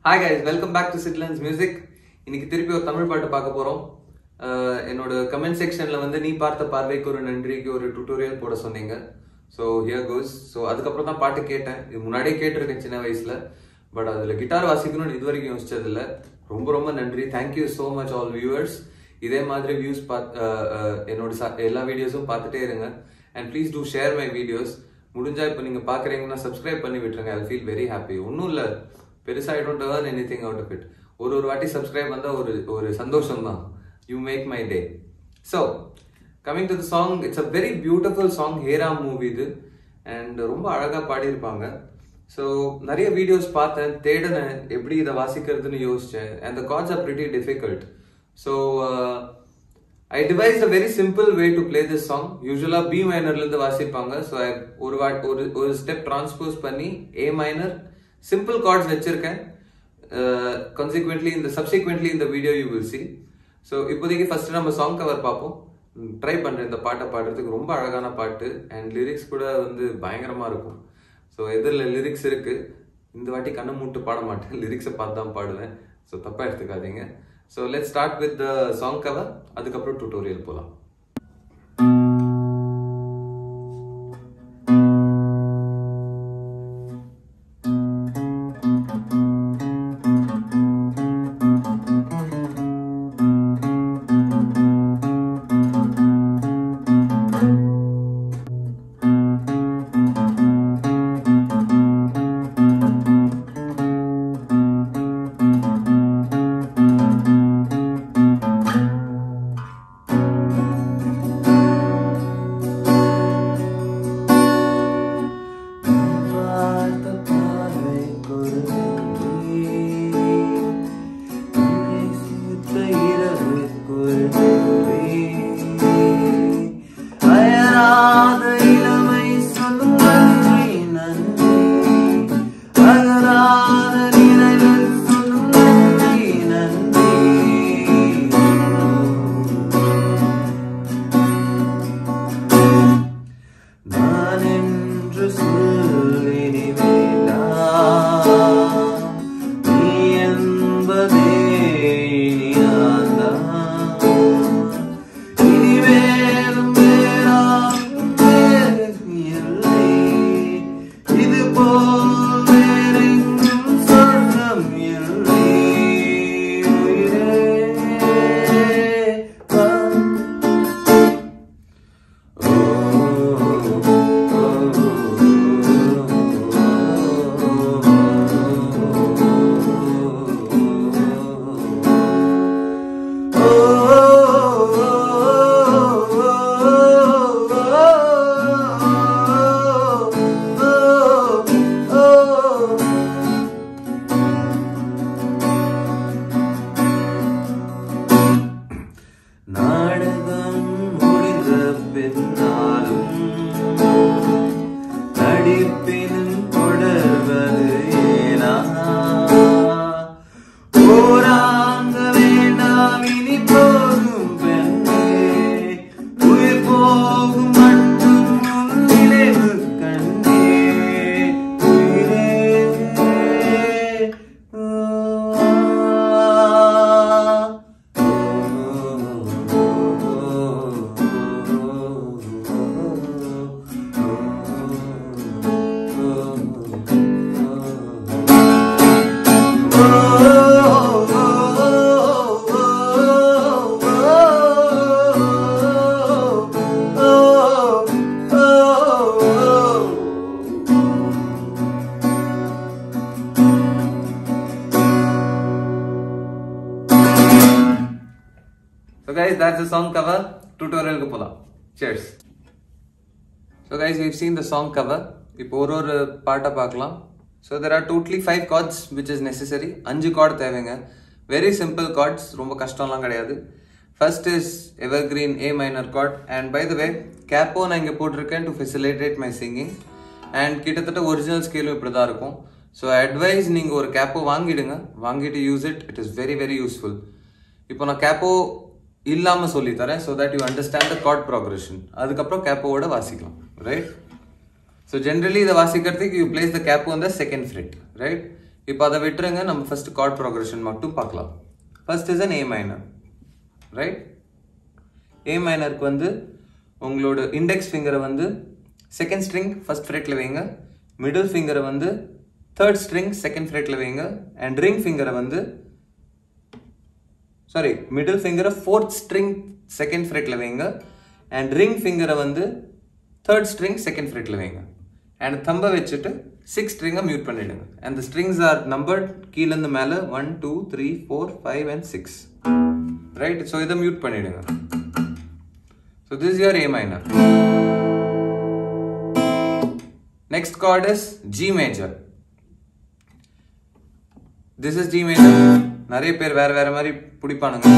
Hi guys welcome back to சிட்லன்ஸ் music இன்னைக்கு திருப்பி ஒரு தமிழ் பாட்டு பார்க்க போறோம் அஹ் என்னோட கமெண்ட் செக்ஷன்ல வந்து நீ பார்த்த பார்வைக்கு ஒரு நன்றிக்கு ஒரு டுட்டோரியல் போட சொன்னீங்க ஸோ ஹியர் கோஸ் ஸோ அதுக்கப்புறம் தான் பாட்டு கேட்டேன் இது முன்னாடியே கேட்டிருக்கேன் சின்ன வயசுல பட் அதுல கிட்டார் வாசிக்கணும்னு இது வரைக்கும் யோசிச்சது இல்ல ரொம்ப ரொம்ப நன்றி thank you so much all viewers இதே மாதிரி வியூஸ் பாத் அஹ் அஹ் என்னோட ச- எல்லா வீடியோஸும் பார்த்துட்டே இருங்க and please do share my videos முடிஞ்சா இப்போ நீங்க பாக்குறீங்கன்னா சப்ஸ்கிரைப் பண்ணி விட்டுருங்க ஐ ஃபீல் வெரி ஹாப்பி ஒன்றும் இல்லை பெருசா I don't earn anything out of it ஒரு ஒரு வாட்டி சப்ஸ்கிரைப் வந்தா ஒரு ஒரு சந்தோஷம் தான் you make my day so coming to the song it's a very beautiful song Hey Ram movie இது அண்ட் ரொம்ப அழகா பாடியிருப்பாங்க ஸோ நிறைய வீடியோஸ் பார்த்தேன் தேடினேன் எப்படி இதை வாசிக்கிறதுன்னு யோசிச்சேன் and the chords are pretty difficult so I devise a very simple way to play this song usually B மைனர்ல இருந்து வாசிப்பாங்க ஸோ ஒரு வாட் ஒரு ஒரு ஸ்டெப் டிரான்ஸ்போஸ் பண்ணி ஏ மைனர் சிம்பிள் கார்ட்ஸ் வச்சிருக்கேன் கான்சிக்வெண்ட்லி இந்த சப்சிக்வெண்ட்லி இந்த video you will see so இப்போதைக்கு ஃபர்ஸ்ட் நம்ம சாங் கவர் பார்ப்போம் ட்ரை பண்றேன் இந்த பாட்டை பாடுறதுக்கு ரொம்ப அழகான பாட்டு அண்ட் லிரிக்ஸ் கூட வந்து பயங்கரமா இருக்கும் ஸோ எதிரில் லிரிக்ஸ் இருக்கு இந்த வாட்டி கண்ணை மூட்டு பாட மாட்டேன் லிரிக்ஸை பார்த்து தான் பாடுவேன் ஸோ தப்பா எடுத்துக்காதீங்க so let start with the song cover அதுக்கப்புறம் டுட்டோரியல் போகலாம் பார்த்த பார்வைக்கொரு நன்றி. உன்னை சேர்த்த இரவுக்கொரு நன்றி. அயராத இளமை சொல்லும் நன்றி, நன்றி. அகராத நினைவில் சொல்லும் நன்றி, நன்றி. நான் என்று சொல்லினி வேண்டாம் நீ என்பதே இனி நான்தான். இனிமேலும் வேறாகும் வேறு இல்லை. இதுபோல் வேறெங்கும் சொர்க்கம் இல்லை. உயிரே, வா. நாடகம் முடிந்த பின்னாலும் நடிப்பினும் தொடர்வது ஏனா போராங்க வேண்டாம் இனி போகும் பெண்ணே உயிர் போகும் மட்டும் உன் நினைவு கண்டே உயிரே So guys, that's the song cover. Tutorial க்கு போலாம். Cheers. So guys, we've seen the song cover. இப்போ ஒரு ஒரு பாட்டை பார்க்கலாம். So there are totally five chords which is necessary. அஞ்சு chord தேவைங்க. Very simple chords. ரொம்ப கஷ்டம்லாம் கிடையாது. First is evergreen A minor chord. And by the way, capo நான் இங்க போட்டிருக்கேன் to facilitate my singing. And கிட்டத்தட்ட ஒரிஜினல் ஸ்கேலும் இப்படி தான் இருக்கும். ஸோ அட்வைஸ் நீங்கள் ஒரு கேப்போ வாங்கிடுங்க வாங்கிட்டு use it it is very very useful இப்போ நான் கேப்போ இல்லாம சொல்லி தரேன் so that you understand the chord progression அதுக்கப்புறம் கேப்போவோட வாசிக்கலாம் ரைட் ஸோ ஜென்ரலி இதை வாசிக்கிறதுக்கு யூ பிளேஸ் த கேப்போ இந்த செகண்ட் ஃப்ரெட் ரைட் இப்போ அதை விட்டுருங்க நம்ம ஃபர்ஸ்ட் கார்ட் ப்ரோக்ரஷன் மட்டும் பார்க்கலாம் first is an A minor right A மைனருக்கு வந்து உங்களோட இண்டெக்ஸ் ஃபிங்கரை வந்து செகண்ட் ஸ்ட்ரிங் ஃபர்ஸ்ட் ஃப்ரெட்டில் வைங்க மிடில் ஃபிங்கரை வந்து தேர்ட் ஸ்ட்ரிங் செகண்ட் ஃப்ரெட்டில் வைங்க அண்ட் ரிங் ஃபிங்கரை வந்து சாரி மிடில் ஃபிங்கரை ஃபோர்த் ஸ்ட்ரிங் செகண்ட் ஃப்ரெட்டில் வைங்க அண்ட் ரிங் ஃபிங்கரை வந்து தேர்ட் ஸ்ட்ரிங் செகண்ட் ஃப்ரெட்டில் வைங்க அண்ட் தம்பை வச்சுட்டு சிக்ஸ் ஸ்ட்ரிங்கை மியூட் பண்ணிடுங்க and the strings are numbered கீழேருந்து மேலே one two three four five and six right so இதை மியூட் பண்ணிடுங்க so this your A minor next chord is G major this is G major நிறைய பேர் வேற வேற மாதிரி பிடிப்பானுங்க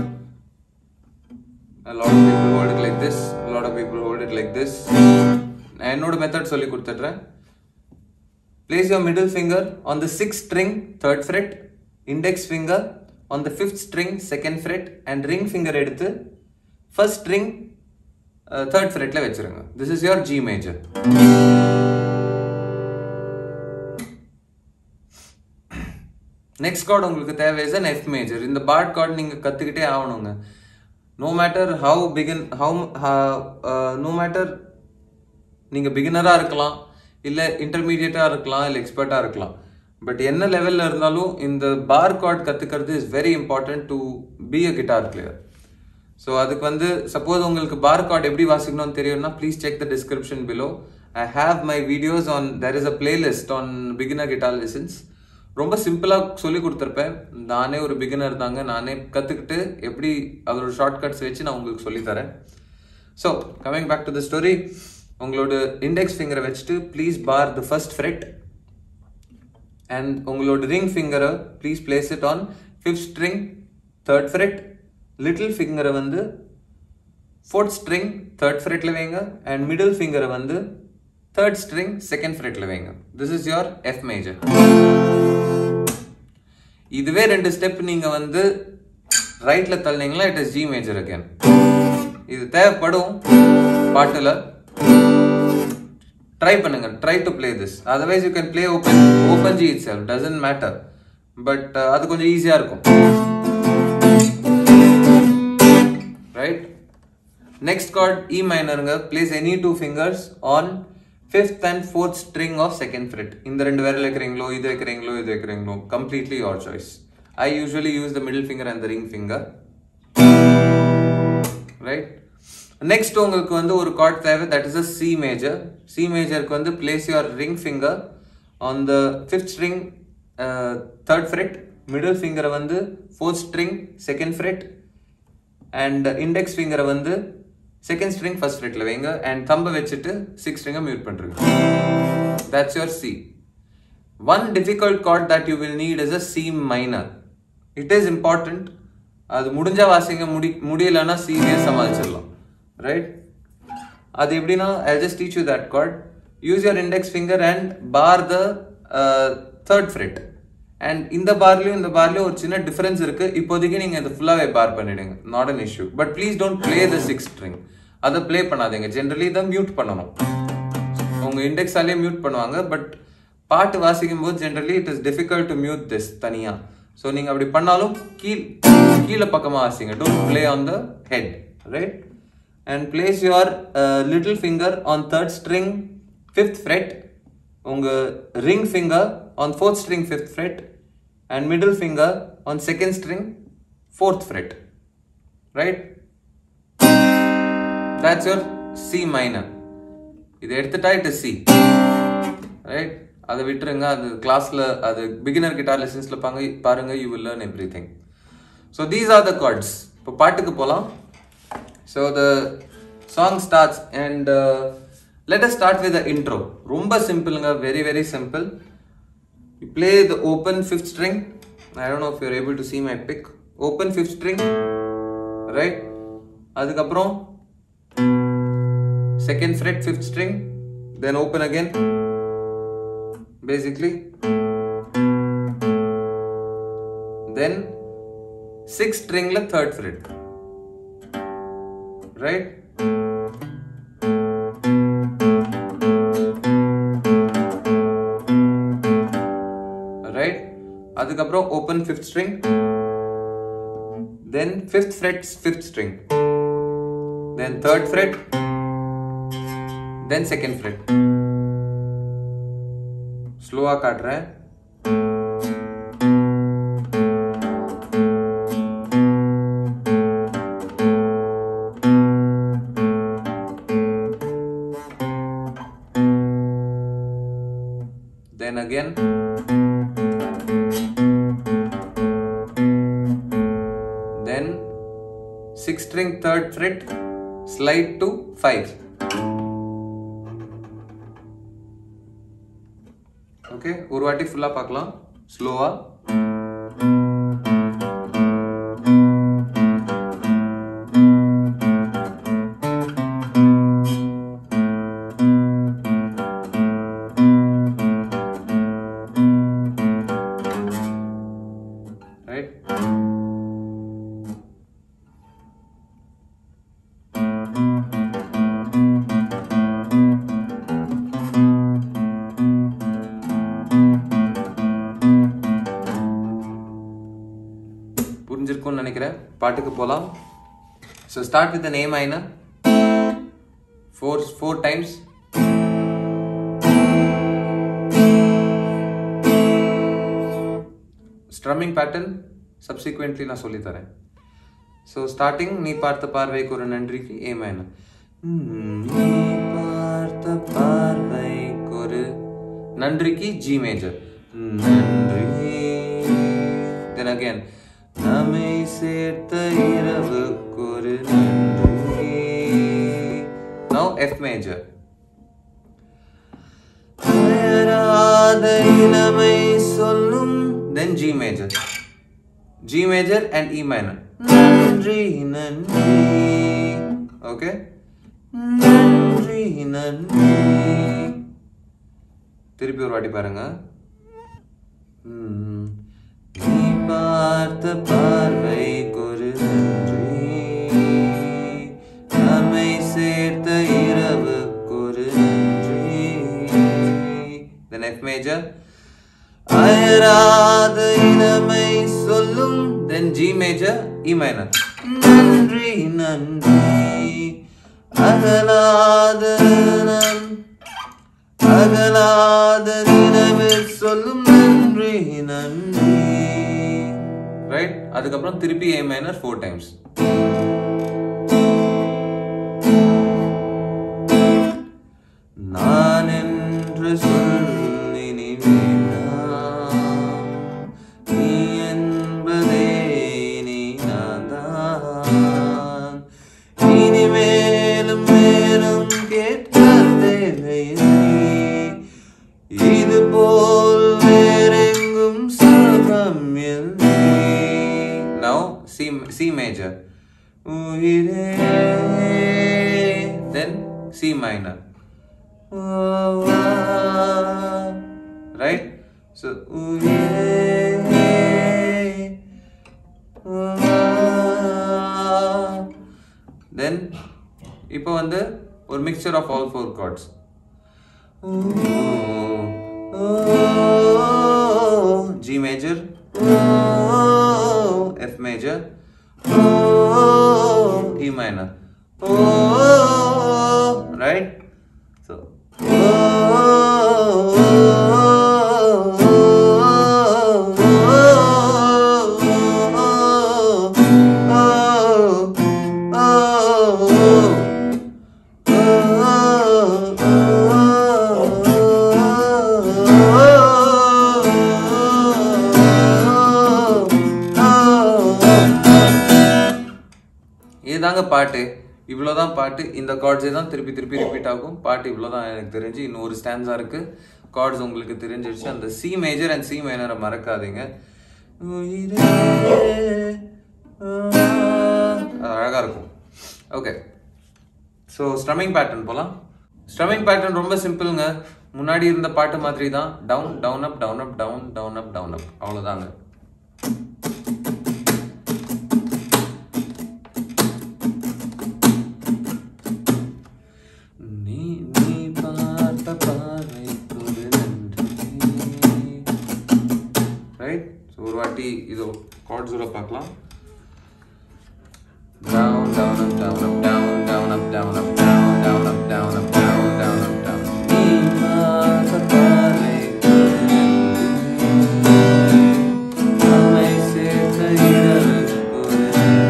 a lot of people hold it like this a lot of people hold it like this நான் என்னோட method சொல்லி கொடுத்துட்றேன் place your middle finger on the sixth string third fret index finger on the fifth string second fret and ring finger எடுத்து first string uh, third fretல வச்சிருங்க this is your G major next chord உங்களுக்கு தேவை is an F major இந்த bar chord நீங்கள் கற்றுக்கிட்டே ஆகணுங்க no matter how begin how no matter நீங்கள் பிகினராக இருக்கலாம் இல்லை இன்டர்மீடியட்டாக இருக்கலாம் இல்லை எக்ஸ்பர்ட்டாக இருக்கலாம் பட் என்ன லெவலில் இருந்தாலும் இந்த பார் கார்டு கற்றுக்கிறது is very important to be a guitar player so அதுக்கு வந்து சப்போஸ் உங்களுக்கு பார் கார்டு எப்படி வாசிக்கணும்னு தெரியும்னா please check the description below I have my videos on there is a playlist on beginner guitar lessons ரொம்ப சிம்பிளாக சொல்லி கொடுத்துருப்பேன் நானே ஒரு பிகினர் தாங்க நானே கற்றுக்கிட்டு எப்படி அதோட ஷார்ட்கட்ஸ் வச்சு நான் உங்களுக்கு சொல்லித்தரேன் so coming back to the story உங்களோட இண்டெக்ஸ் ஃபிங்கரை வச்சுட்டு please bar the first fret and உங்களோட ரிங் ஃபிங்கரை please place it on fifth string third fret little ஃபிங்கரை வந்து ஃபோர்த் ஸ்ட்ரிங் தேர்ட் ஃப்ரெட்ல வைங்க அண்ட் மிடில் ஃபிங்கரை வந்து தேர்ட் ஸ்ட்ரிங் செகண்ட் ஃப்ரெட்ல வைங்க this is your F major இதுவே ரெண்டு ஸ்டெப் நீங்க வந்து ரைட்ல தள்ளினீங்களா it is G major again இது தேவைப்படும் பாட்டுல ட்ரை பண்ணுங்க try to play this otherwise you can play open open G itself doesn't matter but அது கொஞ்சம் ஈஸியா இருக்கும் ரைட் நெக்ஸ்ட் கார்ட் இ மைனருங்க place any two fingers on fifth and fourth string of second fret இந்த ரெண்டு விரல் வைக்கிறீங்களோ இது வைக்கிறீங்களோ இது வைக்கிறீங்களோ completely your choice I usually use the middle finger and the ring finger right next உங்களுக்கு வந்து ஒரு கார்ட் தேவை that is a C major C மேஜருக்கு வந்து place your ring finger on the fifth string third fret middle ஃபிங்கரை வந்து fourth string second fret and index ஃபிங்கரை வந்து செகண்ட் ஸ்ட்ரிங் ஃபர்ஸ்ட் ஃப்ரெட்ல வைங்க அண்ட் தம்பை வச்சுட்டு சிக்ஸ் ஸ்ட்ரிங்கை மியூட் பண்ணுறீங்க that's your C one difficult chord that you will need is a C minor it is important அது முடிஞ்ச வாசிங்க முடி முடியலன்னா சீரியஸ் சமாளிச்சிடலாம் ரைட் அது எப்படின்னா I just teach you that chord use your index finger and bar the third fret and இந்த பார்லயும் இந்த பார்லயும் ஒரு சின்ன டிஃபரன்ஸ் இருக்கு இப்போதைக்கு நீங்க இதை ஃபுல்லாவே பார் பண்ணிடுங்க not an issue but please don't play the six string அதை ப்ளே பண்ணாதீங்க ஜென்ரலி இதை மியூட் பண்ணணும் உங்க இண்டெக்ஸாலே மியூட் பண்ணுவாங்க பட் பாட்டு வாசிக்கும் போது generally it is difficult to mute this தனியா ஸோ நீங்க அப்படி பண்ணாலும் கீழ் கீழே பக்கமா வாசிங்க don't play on the head right and place your little finger on third string fifth fret உங்க ring finger on fourth string fifth fret and middle finger on second string fourth fret right that's your C minor இது எடுத்துட்டா it C right அதை விட்டுருங்க அது கிளாஸ்ல அது beginner guitar லெசன்ஸ்ல பாங்க பாருங்க you will learn everything so these are the chords இப்போ பாட்டுக்கு போகலாம் so the song starts and let us start with intro ரொம்ப சிம்பிளுங்க very very simple you play the open fifth string I don't know if you're able to see my pick open fifth string right அதுக்கப்புறம் second fret fifth string then open again basically then sixth string la third fret right right அதுக்கப்புறம் open fifth string then fifth fret fifth string then third fret then second fret ஸ்லோவாக காட்டுறேன் then again then six string third fret slide to five okay ஒரு வாட்டி ஃபுல்லா பார்க்கலாம் ஸ்லோவா right புரிஞ்சிருக்கும்னு நினைக்கிறேன் பாட்டுக்கு போகலாம் ஸோ ஸ்டார்ட் வித் நேம் ஐனா four four times strumming pattern subsequently நான் சொல்லித் தரேன் ஸோ ஸ்டார்டிங் நீ பார்த்த பார்வைக்கு ஒரு நன்றிக்கு ஏ மைனர் நீ பார்த்த பார்வைக்கு ஒரு நன்றிக்கு ஜி மேஜர் நன்றி தென் அகேன் நம்மை சேர்த்த இரவுக்கு ஒரு நன்றி நோ எஃப் மேஜர் அயராத இளமை சொல்லும் then G major G major and E minor. நன்றி நன்றி ஓகே நன்றி நன்றி திருப்பி ஒரு வாட்டி பாருங்க ம். நீ பார்த்த பார்வைக்கு ஒரு நன்றி நம்மை சேர்த்த இரவுக்கு ஒரு நன்றி Then F major அயராத இளமை சொல்லும் then G major E minor நன்றி நன்றி அகலாத நன்- அகலாத நினைவில் சொல்லும் நன்றி நன்றி ரைட் அதுக்கப்புறம் திருப்பி ஏ மைனர் ஃபோர் டைம்ஸ் நான் என்று சொல்லி நீ வேண்டாம் நீ என்பதே நீ நான் இனிமேலும் மேலும் கேட்க தேவையில்லை இது போல் வேறெங்கும் சுகம் இல்லை Now C, C major உயிரே then C minor right so உயிரே then இப்போ வந்து ஒரு mixture of all four chords G major F major E minor right so இதுதாங்க பாட்டு இவ்வளோதான் பாட்டு இந்த கார்ட்ஸே தான் திருப்பி திருப்பி ரிப்பீட் ஆகும் பாட்டு இவ்வளோதான் எனக்கு தெரிஞ்சு இன்னும் ஒரு ஸ்டான்ஸா இருக்கு கார்ட்ஸ் உங்களுக்கு தெரிஞ்சிருச்சு அந்த சி மேஜர் அண்ட் சி மைனரை மறக்காதீங்க உயிரே, அது அழகா இருக்கும் ஓகே ஸோ ஸ்ட்ரமிங் பேட்டர்ன் போகலாம் ஸ்ட்ரமிங் பேட்டர்ன் ரொம்ப சிம்பிளுங்க முன்னாடி இருந்த பாட்டு மாதிரி தான் down down up down up down down up down up அவ்வளோதாங்க நீ நீ பார்த்த பார்வைக்கு ஒரு நன்றி ரைட் ஸோ ஒரு வாட்டி இது கார்ட்ஸோட பார்க்கலாம் down down up down up down down up down up down down up down up down down up down நீ பார்த்த பார்வை நம்மை சேர்த்த இரவு ஒரு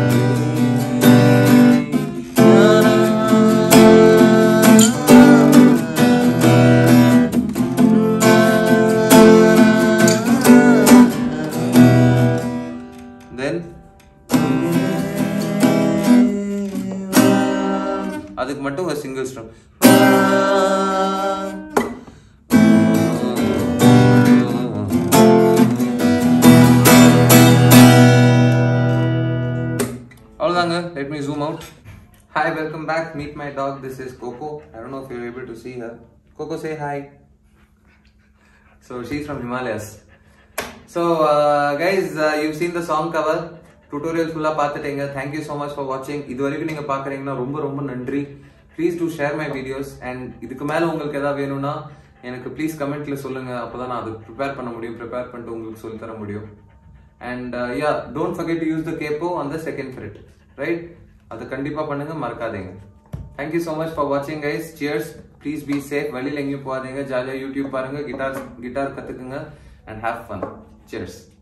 தென் அதுக்கு மட்டும் ஒரு சிங்கிள் ஸ்ட்ரம் அவ்வளோதாங்க let me zoom out hi welcome back meet my dog this is Coco I don't know if you able to see her Coco say hi So she's from Himalayas. So uh, guys, uh, you've seen the song cover. Tutorial ஃபுல்லா பார்த்துட்டீங்க thank you so much for வாட்சிங் இது வரைக்கும் நீங்க பாக்குறீங்கன்னா ரொம்ப ரொம்ப நன்றி please do share my videos and இதுக்கு மேல உங்களுக்கு ஏதாவது வேணும்னா எனக்கு ப்ளீஸ் கமெண்ட்ல சொல்லுங்க அப்பதான் நான் அது ப்ரிப்பேர் பண்ண முடியும் ப்ரிப்பேர் பண்ணிட்டு உங்களுக்கு சொல்லி தர முடியும் and ya don't forget to use the capo on the second fret right அது கண்டிப்பா பண்ணுங்க மறக்காதீங்க தேங்க்யூ ஸோ மச் ஃபார் வாட்சிங் guys cheers please be safe வெளியில எங்கேயும் போகாதீங்க ஜாலியாக யூடியூப் பாருங்க கிட்டார் கிட்டார் கத்துக்குங்க அண்ட் ஹேவ் ஃபன் சியர்ஸ்